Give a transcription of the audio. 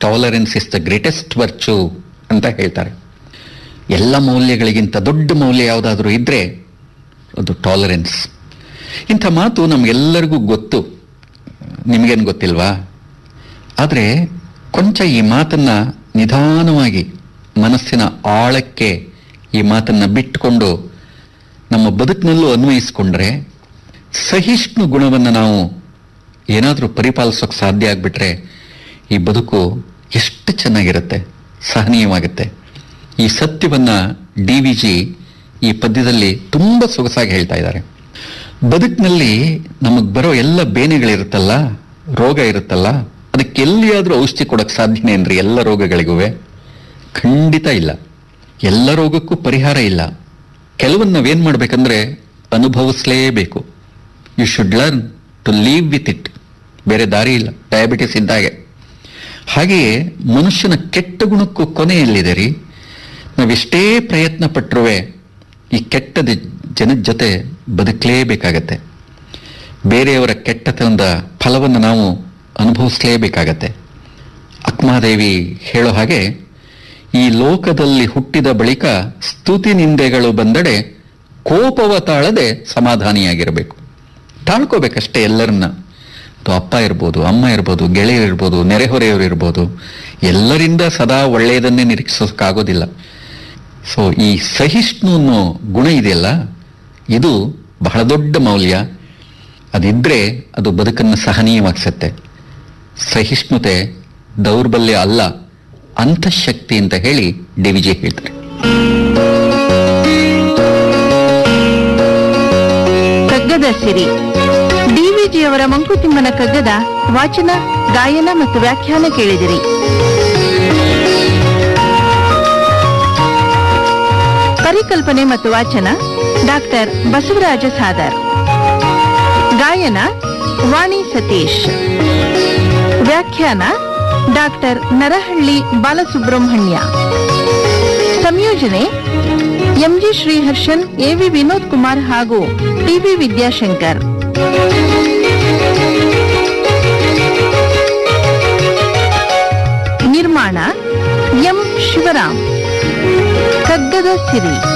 tolerance is the greatest virtue ಅಂತ ಹೇಳ್ತಾರೆ ಎಲ್ಲ ಮೌಲ್ಯಗಳಿಗಿಂತ ದೊಡ್ಡ ಮೌಲ್ಯ ಯಾವುದಾದ್ರೂ ಇದ್ರೆ ಅದು ಟಾಲರೆನ್ಸ್ ಇಂಥ ಮಾತು ನಮಗೆಲ್ಲರಿಗೂ ಗೊತ್ತು ನಿಮಗೇನು ಗೊತ್ತಿಲ್ವಾ ಆದರೆ ಕೊಂಚ ಈ ಮಾತನ್ನ ನಿಧಾನವಾಗಿ ಮನಸ್ಸಿನ ಆಳಕ್ಕೆ ಈ ಮಾತನ್ನ ಬಿಟ್ಟುಕೊಂಡು ನಮ್ಮ ಬದುಕಿನಲ್ಲೂ ಅನ್ವಯಿಸ್ಕೊಂಡ್ರೆ ಸಹಿಷ್ಣು ಗುಣವನ್ನು ನಾವು ಏನಾದರೂ ಪರಿಪಾಲಿಸೋಕೆ ಸಾಧ್ಯ ಆಗ್ಬಿಟ್ರೆ ಈ ಬದುಕು ಎಷ್ಟು ಚೆನ್ನಾಗಿರುತ್ತೆ ಸಹನೀಯವಾಗುತ್ತೆ ಈ ಸತ್ಯವನ್ನ ಡಿ ವಿ ಜಿ ಈ ಪದ್ಯದಲ್ಲಿ ತುಂಬ ಸೊಗಸಾಗಿ ಹೇಳ್ತಾ ಇದ್ದಾರೆ ಬದುಕಿನಲ್ಲಿ ನಮಗೆ ಬರೋ ಎಲ್ಲ ಬೇನೆಗಳಿರುತ್ತಲ್ಲ ರೋಗ ಇರುತ್ತಲ್ಲ ಅದಕ್ಕೆ ಎಲ್ಲಿಯಾದ್ರೂ ಔಷಧಿ ಕೊಡಕ್ಕೆ ಸಾಧ್ಯನೇನ್ರಿ ಎಲ್ಲ ರೋಗಗಳಿಗೂ ಖಂಡಿತ ಇಲ್ಲ ಎಲ್ಲ ರೋಗಕ್ಕೂ ಪರಿಹಾರ ಇಲ್ಲ ಕೆಲವನ್ನ ನಾವೇನ್ ಮಾಡ್ಬೇಕಂದ್ರೆ ಅನುಭವಿಸ್ಲೇಬೇಕು you should learn to leave with it ಬೇರೆ ದಾರಿ ಇಲ್ಲ ಡಯಾಬಿಟಿಸ್ ಇದ್ದಾಗೆ ಹಾಗೆಯೇ ಮನುಷ್ಯನ ಕೆಟ್ಟ ಗುಣಕ್ಕೂ ಕೊನೆ ಎಲ್ಲಿದೆ ರೀ ನಾವೆಷ್ಟೇ ಪ್ರಯತ್ನ ಪಟ್ಟರೂ ಈ ಕೆಟ್ಟದ ಜನದ ಜೊತೆ ಬದುಕಲೇಬೇಕಾಗತ್ತೆ ಬೇರೆಯವರ ಕೆಟ್ಟತನದ ಫಲವನ್ನು ನಾವು ಅನುಭವಿಸಲೇಬೇಕಾಗತ್ತೆ ಅಕ್ಮಾದೇವಿ ಹೇಳೋ ಹಾಗೆ ಈ ಲೋಕದಲ್ಲಿ ಹುಟ್ಟಿದ ಬಳಿಕ ಸ್ತುತಿ ನಿಂದೆಗಳು ಬಂದಡೆ ಕೋಪವ ತಾಳದೆ ಸಮಾಧಾನಿಯಾಗಿರಬೇಕು ತಾಳ್ಕೋಬೇಕಷ್ಟೇ ಎಲ್ಲರನ್ನ ಅದು ಅಪ್ಪ ಇರ್ಬೋದು ಅಮ್ಮ ಇರ್ಬೋದು ಗೆಳೆಯರಿರ್ಬೋದು ನೆರೆಹೊರೆಯವರು ಇರ್ಬೋದು ಎಲ್ಲರಿಂದ ಸದಾ ಒಳ್ಳೆಯದನ್ನೇ ನಿರೀಕ್ಷಿಸೋಕ್ಕಾಗೋದಿಲ್ಲ ಸೊ ಈ ಸಹಿಷ್ಣು ಅನ್ನೋ ಗುಣ ಇದೆಯಲ್ಲ ಇದು ಬಹಳ ದೊಡ್ಡ ಮೌಲ್ಯ ಅದಿದ್ರೆ ಅದು ಬದುಕನ್ನು ಸಹನೀಯವಾಗಿಸುತ್ತೆ ಸಹಿಷ್ಣುತೆ ದೌರ್ಬಲ್ಯ ಅಲ್ಲ ಅಂತಃಶಕ್ತಿ ಅಂತ ಹೇಳಿ ಡಿ ವಿಜಯ್ ಹೇಳ್ತಾರೆ ಕಗ್ಗದ ಸಿರಿ ಡಿವಿಜಿಯವರ ಮಂಕುತಿಮ್ಮನ ಕಗ್ಗದ ವಾಚನ ಗಾಯನ ಮತ್ತು ವ್ಯಾಖ್ಯಾನ ಕೇಳಿದಿರಿ ಪರಿಕಲ್ಪನೆ ಮತ್ತು ವಾಚನ ಡಾಕ್ಟರ್ ಬಸವರಾಜ ಸಾದರ್ ಗಾಯನ ವಾಣಿ ಸತೀಶ್ ವ್ಯಾಖ್ಯಾನ ಡಾಕ್ಟರ್ ನರಹಳ್ಳಿ ಬಾಲಸುಬ್ರಹ್ಮಣ್ಯ ಸಂಯೋಜನೆ ಎಂಜಿ ಶ್ರೀಹರ್ಷನ್ ಎವಿ ವಿನೋದ್ ಕುಮಾರ್ ಹಾಗೂ ಟಿವಿ ವಿದ್ಯಾಶಂಕರ್ ನಿರ್ಮಾಣ ಎಂ ಶಿವರಾಮ್ ಕಗ್ಗದ ಸಿರಿ